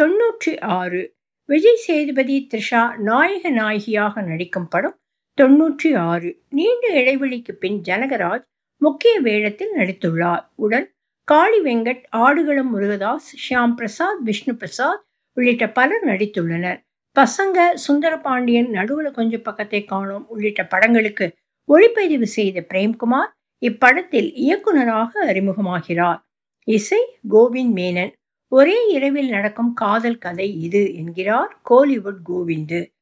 தொன்னூற்றி ஆறு விஜய் சேதுபதி த்ரிஷா நாயக நாயகியாக நடிக்கும் படம் தொன்னூற்றி ஆறு நீண்ட இடைவெளிக்கு பின் ஜனகராஜ் முக்கிய வேடத்தில் நடித்துள்ளார் உடன் காளி வெங்கட் ஆடுகளம் முருகதாஸ் ஷியாம் பிரசாத் விஷ்ணு பிரசாத் உள்ளிட்ட பலர் நடித்துள்ளனர் பசங்க சுந்தரபாண்டியன் நடுவுல கொஞ்சம் பக்கத்தை காணோம் உள்ளிட்ட படங்களுக்கு ஒளிப்பதிவு செய்த பிரேம்குமார் இப்படத்தில் இயக்குனராக அறிமுகமாகிறார் இசை கோவிந்த் மேனன் ஒரே இரவில் நடக்கும் காதல் கதை இது என்கிறார் கோலிவுட் கோவிந்து